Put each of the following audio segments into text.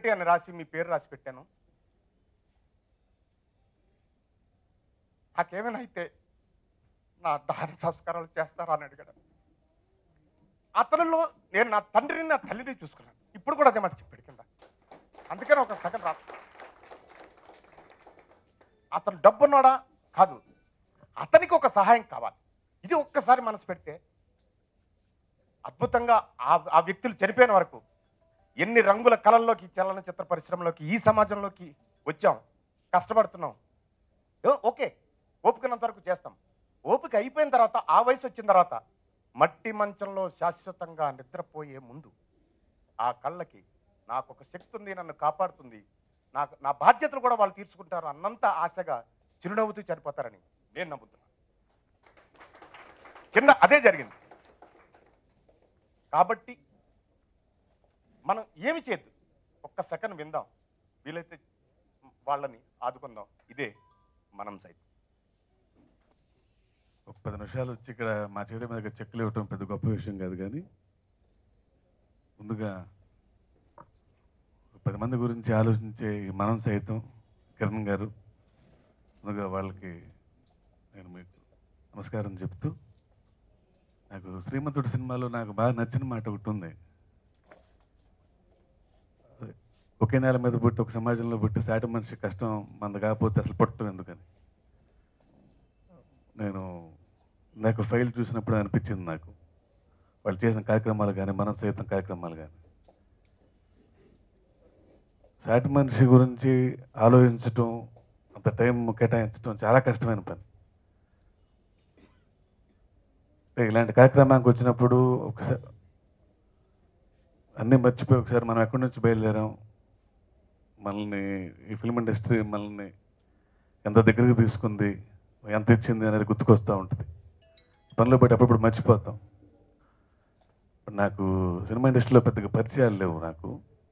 ఒకటి అని రాసి మీ పేరు రాసి పెట్టాను నాకేమైనా అయితే నా దారి సంస్కారాలు చేస్తారా అని అడిగాడు అతనిలో నేను నా తండ్రిని నా తల్లిని చూసుకున్నాను ఇప్పుడు కూడా అదే మాట చెప్పాడు కింద అందుకని ఒక సెకండ్ రా అతను డబ్బున్నాడా కాదు అతనికి ఒక సహాయం కావాలి ఇది ఒక్కసారి మనసు పెడితే అద్భుతంగా ఆ ఆ వ్యక్తులు చనిపోయిన వరకు ఎన్ని రంగుల కళల్లోకి చలనచిత్ర పరిశ్రమలోకి ఈ సమాజంలోకి వచ్చాం కష్టపడుతున్నాం ఏ, ఓకే ఓపికనంత వరకు చేస్తాం ఓపిక అయిపోయిన తర్వాత ఆ వయసు వచ్చిన తర్వాత మట్టి మంచంలో శాశ్వతంగా నిద్రపోయే ముందు ఆ కళ్ళకి నాకు ఒక శక్తి ఉంది నన్ను కాపాడుతుంది నాకు నా బాధ్యతలు కూడా వాళ్ళు తీర్చుకుంటారు అన్నంత ఆశగా చిరునవ్వుతూ చనిపోతారని నేను నమ్ముతున్నాను కింద అదే జరిగింది కాబట్టి మనం ఏమి చేయొద్దు ఒక్క సెకండ్ విందాం వీలైతే వాళ్ళని ఆదుకుందాం ఇదే మనం సైతం ఒక పది నిమిషాలు వచ్చి ఇక్కడ మా చేతి మీద చెక్కులు ఇవ్వటం పెద్ద గొప్ప విషయం కాదు కానీ ముందుగా ఒక పది మంది గురించి ఆలోచించే ఈ మనం సైతం కిరణ్ గారు ముందుగా వాళ్ళకి నేను మీకు నమస్కారం చెప్తూ నాకు శ్రీమంతుడు సినిమాలో నాకు బాగా నచ్చిన మాట ఒకటి ఉంది అదే, ఒకే నేల మీద పుట్టి ఒక సమాజంలో పుట్టి సాటి మనిషి కష్టం మంది కాకపోతే అసలు పుట్టడం ఎందుకని నేను నాకు ఫైల్ చూసినప్పుడు అనిపించింది నాకు వాళ్ళు చేసిన కార్యక్రమాలు కానీ మనం సైతం కార్యక్రమాలు కానీ సాటి మనిషి గురించి ఆలోచించటం అంత టైం కేటాయించడం చాలా కష్టమైన పని అంటే ఇలాంటి కార్యక్రమానికి వచ్చినప్పుడు ఒకసారి అన్నీ మర్చిపోయి ఒకసారి మనం ఎక్కడి నుంచి బయలుదేరాం మనల్ని ఈ ఫిల్మ్ ఇండస్ట్రీ మనల్ని ఎంత దగ్గరికి తీసుకుంది ఎంత ఇచ్చింది అనేది గుర్తుకొస్తూ ఉంటుంది పనిలో బట్టి అప్పుడప్పుడు మర్చిపోతాం ఇప్పుడు నాకు సినిమా ఇండస్ట్రీలో పెద్దగా పరిచయాలు లేవు నాకు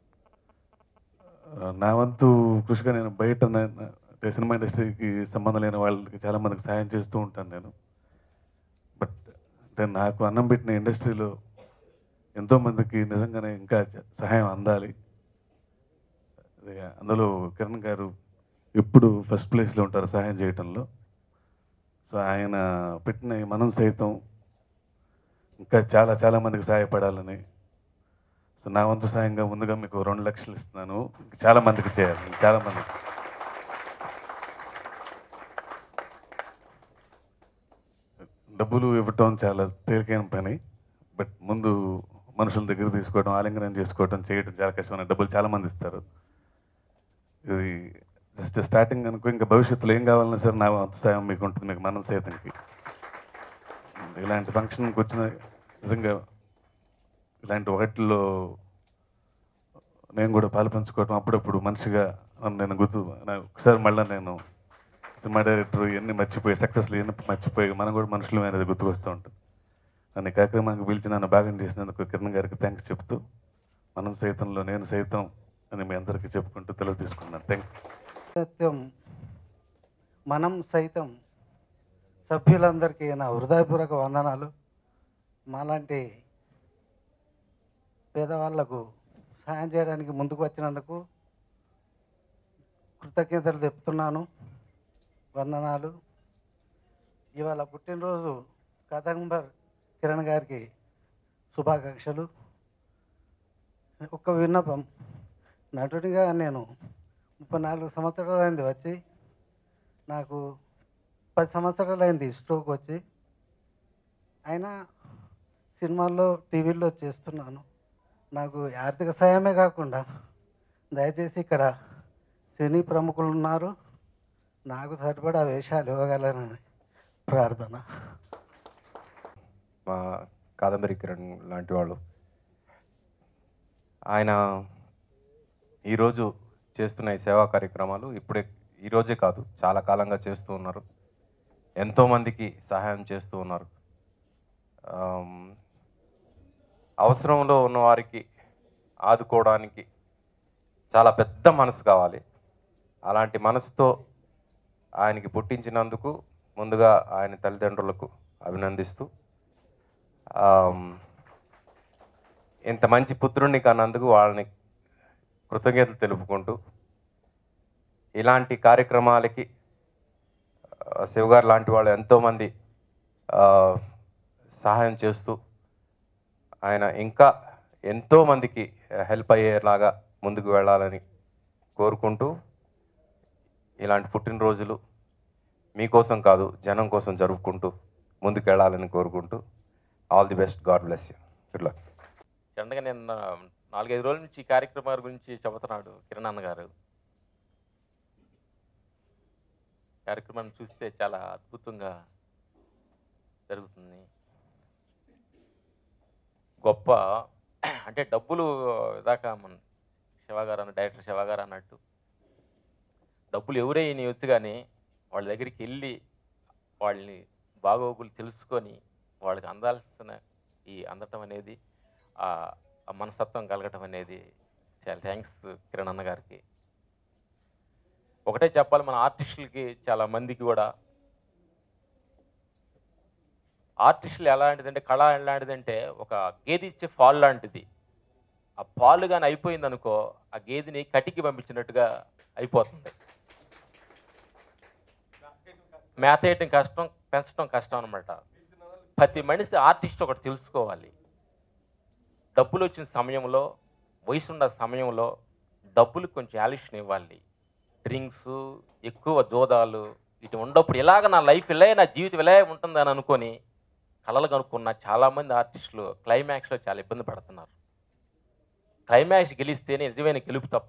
ఆ, నా వంతు కృషిగా నేను బయట నా- నా- అంటే సినిమా ఇండస్ట్రీకి సంబంధం లేని వాళ్ళకి చాలా మందికి సాయం చేస్తూ ఉంటాను నేను బట్ అంటే నాకు అన్నం పెట్టిన ఇండస్ట్రీలో ఎంతో మందికి నిజంగానే ఇంకా చ- సహాయం అందాలి అదే, అందులో కిరణ్ గారు ఎప్పుడు ఫస్ట్ ప్లేస్లో ఉంటారు సహాయం చేయటంలో సో ఆయన పెట్టిన ఈ మనం సైతం ఇంకా చాలా చాలా మందికి సహాయపడాలని సో నా వంతు సాయంగా ముందుగా మీకు రెండు లక్షలు ఇస్తున్నాను ఇంకా చాలా మందికి చేయాలి ఇంకా చాలా మందికి డబ్బులు ఇవ్వటం చాలా తేలికైన పని బట్ ముందు మనుషుల దగ్గర తీసుకోవడం ఆలింగనం చేసుకోవడం చేయడం చాలా కష్టమైన డబ్బులు చాలా మంది ఇస్తారు ఇది జస్ట్ స్టార్టింగ్ అనుకో ఇంకా భవిష్యత్తులో ఏం కావాలన్నా సరే నా వంతు సాయం మీకు ఉంటుంది మీకు మనం సైతంకి ఇలాంటి ఫంక్షన్కి వచ్చిన నిజంగా ఇలాంటి వాటిల్లో నేను కూడా పాలు పంచుకోవటం అప్పుడప్పుడు మనిషిగా నేను గుర్తు నా- ఒకసారి మళ్ళీ నేను సినిమా డైరెక్టర్ ఇవన్నీ మర్చిపోయి సక్సెస్లు ఇవన్నీ మర్చిపోయి మనం కూడా మనుషులు అనేది గుర్తుకొస్తూ ఉంటుంది నన్ను ఈ కార్యక్రమానికి పిలిచి నన్ను భాగం చేసినందుకు కిరణ్ గారికి థ్యాంక్స్ చెప్తూ మనం సైతంలో నేను సైతం అని మీ అందరికీ చెప్పుకుంటూ తెలుగు తీసుకున్నాను థ్యాంక్ సత్యం మనం సైతం సభ్యులందరికీ నా హృదయపూర్వక వందనాలు మాలాంటి పేదవాళ్లకు సాయం చేయడానికి ముందుకు వచ్చినందుకు కృతజ్ఞతలు చెప్తున్నాను వందనాలు ఇవాళ పుట్టినరోజు కదంబర్ కిరణ్ గారికి శుభాకాంక్షలు ఒక విన్నపం నటుడిగా నేను ముప్పై నాలుగు సంవత్సరాలు అయింది వచ్చి నాకు పది సంవత్సరాలు అయింది స్ట్రోక్ వచ్చి అయినా సినిమాల్లో టీవీల్లో చేస్తున్నాను నాకు ఆర్థిక సాయమే కాకుండా దయచేసి ఇక్కడ సినీ ప్రముఖులు ఉన్నారు నాకు సరిపడా వేషాలు ఇవ్వగలరని ప్రార్థన మా కాదంబరి కిరణ్ లాంటి వాళ్ళు ఆయన ఈరోజు చేస్తున్న ఈ సేవా కార్యక్రమాలు ఇప్పుడే ఈరోజే కాదు చాలా కాలంగా చేస్తూ ఉన్నారు ఎంతోమందికి సహాయం చేస్తూ ఉన్నారు ఆమ్, అవసరంలో ఉన్న వారికి ఆదుకోవడానికి చాలా పెద్ద మనసు కావాలి అలాంటి మనసుతో ఆయనకి పుట్టించినందుకు ముందుగా ఆయన తల్లిదండ్రులకు అభినందిస్తూ ఆమ్, ఇంత మంచి పుత్రుడిని కన్నందుకు వాళ్ళని కృతజ్ఞతలు తెలుపుకుంటూ ఇలాంటి కార్యక్రమాలకి ఆ, శివగారు లాంటి వాళ్ళు ఎంతోమంది ఆ, సహాయం చేస్తూ ఆయన ఇంకా ఎంతో మందికి హెల్ప్ అయ్యేలాగా ముందుకు వెళ్ళాలని కోరుకుంటూ ఇలాంటి పుట్టినరోజులు మీకోసం కాదు జనం కోసం జరుపుకుంటూ ముందుకు వెళ్ళాలని కోరుకుంటూ all the best God bless you good luck చండగా నేను నాలుగైదు రోజుల నుంచి ఈ కార్యక్రమాల గురించి చెబుతున్నాడు కిరణ్ అన్న గారు కార్యక్రమాన్ని చూస్తే చాలా అద్భుతంగా జరుగుతుంది గొప్ప అంటే డబ్బులు దాకా మన శివ గారు అన్న డైరెక్టర్ శివ గారు అన్నట్టు డబ్బులు ఎవరైనా వచ్చు కానీ వాళ్ళ దగ్గరికి వెళ్ళి వాళ్ళని బాగోగులు తెలుసుకొని వాళ్ళకి అందాల్సిన ఈ అందటం అనేది ఆ ఆ మనస్తత్వం కలగటం అనేది చాలా థ్యాంక్స్ కిరణ్ అన్న గారికి ఒకటే చెప్పాలి మన ఆర్టిస్టులకి చాలా మందికి కూడా ఆర్టిస్టులు ఎలాంటిదంటే కళ ఎలాంటిదంటే ఒక గేదె ఇచ్చే పాలు లాంటిది ఆ పాలు కానీ అయిపోయింది అనుకో ఆ గేదెని కటికి పంపించినట్టుగా అయిపోతుంది మేత వేయటం కష్టం పెంచడం కష్టం అనమాట ప్రతి మనిషి ఆర్టిస్ట్ ఒకటి తెలుసుకోవాలి డబ్బులు వచ్చిన సమయంలో వయసున్న సమయంలో డబ్బులు కొంచెం ఆలిషన్ ఇవ్వాలి డ్రింక్స్ ఎక్కువ జోదాలు ఇటు ఉన్నప్పుడు ఇలాగ నా లైఫ్ ఇలా నా జీవితం ఇలా ఉంటుందని అనుకొని కలలు కనుక్కున్న చాలామంది ఆర్టిస్టులు క్లైమాక్స్లో చాలా ఇబ్బంది పడుతున్నారు క్లైమాక్స్ గెలిస్తేనే నిజమైన గెలుపు తప్ప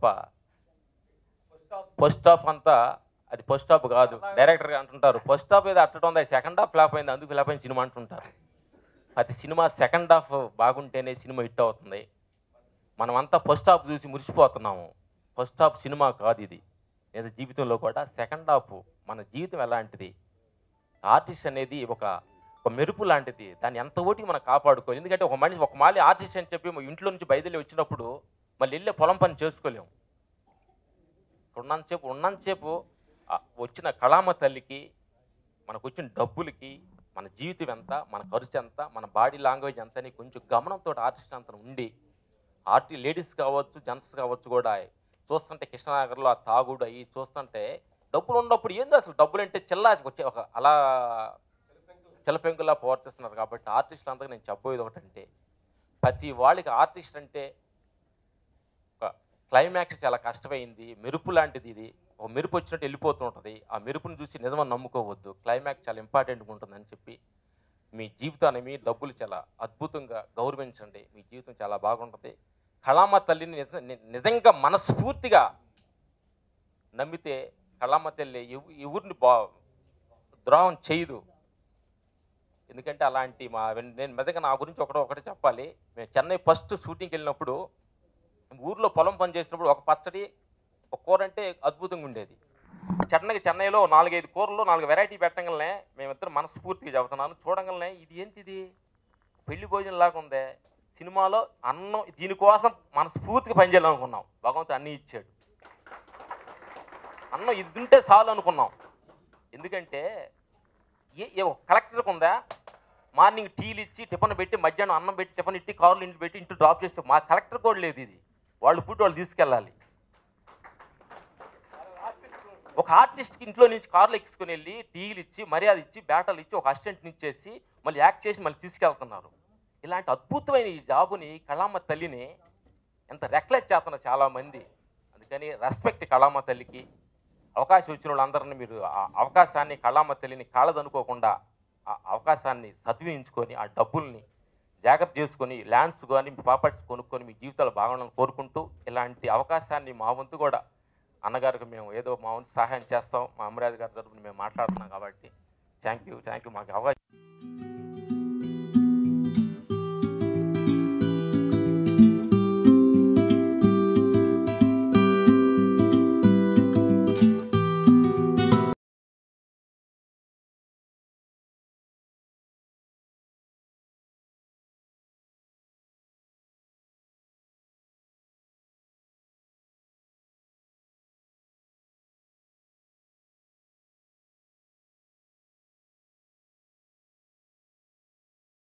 ఫస్ట్ స్టాప్ అంతా అది ఫస్ట్ స్టాప్ కాదు డైరెక్టర్ అంటుంటారు ఫస్ట్ స్టాప్ ఏదో అట్టడం ఉంది సెకండ్ హాఫ్ ఫ్లాప్ అయింది అందుకు ఫ్లాప్ అయింది సినిమా అంటుంటారు ప్రతి సినిమా సెకండ్ హాఫ్ బాగుంటేనే సినిమా హిట్ అవుతుంది మనం అంతా ఫస్ట్ హాఫ్ చూసి మురిసిపోతున్నాము ఫస్ట్ హాఫ్ సినిమా కాదు ఇది లేదా జీవితంలో కూడా సెకండ్ హాఫ్ మన జీవితం ఎలాంటిది ఆర్టిస్ట్ అనేది ఒక ఒక మెరుపు లాంటిది దాన్ని ఎంత ఓటికి మనం కాపాడుకోవాలి ఎందుకంటే ఒక మనిషి ఒక మాలి ఆర్టిస్ట్ అని చెప్పి మన ఇంట్లో నుంచి బయలుదేరి వచ్చినప్పుడు మళ్ళీ వెళ్ళే పొలం పని చేసుకోలేము ఉన్నంతసేపు ఉన్నంతసేపు ఆ వచ్చిన కళామ తల్లికి మనకు వచ్చిన డబ్బులకి మన జీవితం ఎంత మన ఖర్చు ఎంత మన బాడీ లాంగ్వేజ్ ఎంత అని కొంచెం గమనంతో ఆర్టిస్ట్ అంత ఉండి ఆర్టి లేడీస్ కావచ్చు జెంట్స్ కావచ్చు కూడా చూస్తుంటే కృష్ణనగర్లో ఆ తాగుడు అవి చూస్తుంటే డబ్బులు ఉన్నప్పుడు ఏంది అసలు డబ్బులు అంటే చిల్లా వచ్చే ఒక అలా చిలపెంకులా ప్రవర్తిస్తున్నారు కాబట్టి ఆర్టిస్టులు అంతా నేను చెప్పబోయేది ఒకటంటే ప్రతి వాళ్ళకి ఆర్టిస్ట్ అంటే ఒక క్లైమాక్స్ చాలా కష్టమైంది మెరుపు లాంటిది ఇది ఒక మెరుపు వచ్చినట్టు వెళ్ళిపోతూ ఉంటుంది ఆ మెరుపుని చూసి నిజమని నమ్ముకోవద్దు క్లైమాక్స్ చాలా ఇంపార్టెంట్గా ఉంటుందని చెప్పి మీ జీవితాన్ని మీ డబ్బులు చాలా అద్భుతంగా గౌరవించండి మీ జీవితం చాలా బాగుంటుంది కళామ తల్లిని నిజ- ని- నిజంగా మనస్ఫూర్తిగా నమ్మితే కళామ తల్లి ఎవ- ఎవరిని బా ద్రోహం చేయదు ఎందుకంటే అలాంటి మా నేను మెదగా నా గురించి ఒకటి ఒకటి చెప్పాలి మేము చెన్నై ఫస్ట్ షూటింగ్కి వెళ్ళినప్పుడు ఊర్లో పొలం పని చేసినప్పుడు ఒక పచ్చడి ఒక కూర అంటే అద్భుతంగా ఉండేది చెన్నైకి చెన్నైలో నాలుగైదు కూరలు నాలుగు వెరైటీ పెట్టగలనే మేమిద్దరం మనస్ఫూర్తిగా చెబుతున్నాను చూడగలనే ఇది ఏంటిది పెళ్లి భోజనం లాగా ఉందే సినిమాలో అన్నం దీనికోసం మనస్ఫూర్తిగా పనిచేయాలనుకున్నాం భగవంతుడు అన్నీ ఇచ్చాడు అన్నం ఇది తింటే చాలు అనుకున్నాం ఎందుకంటే ఏ ఏ ఒక కలెక్టర్కి ఉందా మార్నింగ్ టీలు ఇచ్చి టిఫిన్ పెట్టి మధ్యాహ్నం అన్నం పెట్టి టిఫిన్ ఇట్టి కార్లు ఇంటి పెట్టి ఇంటి డ్రాప్ చేస్తే మా కలెక్టర్ కూడా లేదు ఇది వాళ్ళు ఫుడ్ వాళ్ళు తీసుకెళ్ళాలి ఒక ఆర్టిస్ట్కి ఇంట్లో నుంచి కార్లు ఎక్కించుకొని వెళ్ళి టీలు ఇచ్చి మర్యాద ఇచ్చి బ్యాటలు ఇచ్చి ఒక అసిస్టెంట్ని ఇచ్చేసి మళ్ళీ యాక్ట్ చేసి మళ్ళీ తీసుకెళ్తున్నారు ఇలాంటి అద్భుతమైన ఈ జాబుని కళామ తల్లిని ఎంత రెక్లెస్ చేస్తున్నారు చాలా మంది అందుకని రెస్పెక్ట్ కళామ తల్లికి అవకాశం ఇచ్చిన వాళ్ళందరినీ మీరు ఆ అవకాశాన్ని కళామ తల్లిని కాళ్ళదనుకోకుండా ఆ అవకాశాన్ని సద్వినియోగించుకొని ఆ డబ్బుల్ని జాగ్రత్త చేసుకొని ల్యాండ్స్ కానీ మీ ప్రాపర్టీస్ కొనుక్కొని మీ జీవితాలు బాగుండాలని కోరుకుంటూ ఇలాంటి అవకాశాన్ని మా వంతు కూడా అన్నగారికి మేము ఏదో మా వంతు సహాయం చేస్తాం మా అమరాజు గారి తరపున మేము మాట్లాడుతున్నాం కాబట్టి థ్యాంక్ యూ థ్యాంక్ యూ మాకు అవకాశం